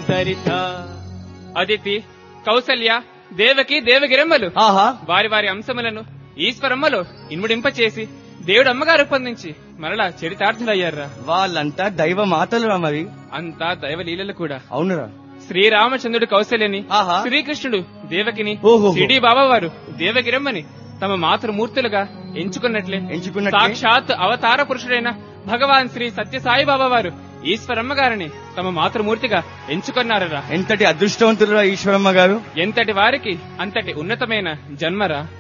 సరిత అదితి కౌసల్య దేవకి దేవగిరమ్మలు ఆహా వారి వారి అంశములను ఈశ్వరమ్మలో ఇన్ముడింప చేసి దేవుడు అమ్మగారు రూపొందించి మరలా చరితార్థులయ్యారా వాళ్ళంతా దైవ మాతలురా మరి అంతా దైవలీలలు కూడా అవునురా శ్రీరామచంద్రుడు కౌశల్యని ఆహా. శ్రీకృష్ణుడు దేవకిని ఓహోహో. షిడి బాబా వారు దేవగిరమ్మని తమ మాతృమూర్తులుగా ఎంచుకున్నట్లే ఎంచుకున్నట్లే. సాక్షాత్ అవతార పురుషుడైన భగవాన్ శ్రీ సత్యసాయి బాబా వారు ఈశ్వరమ్మ గారిని తమ మాతృమూర్తిగా ఎంచుకున్నారరా ఎంతటి అదృష్టవంతులురా ఈశ్వరమ్మ గారు ఎంతటి వారికి అంతటి ఉన్నతమైన జన్మరా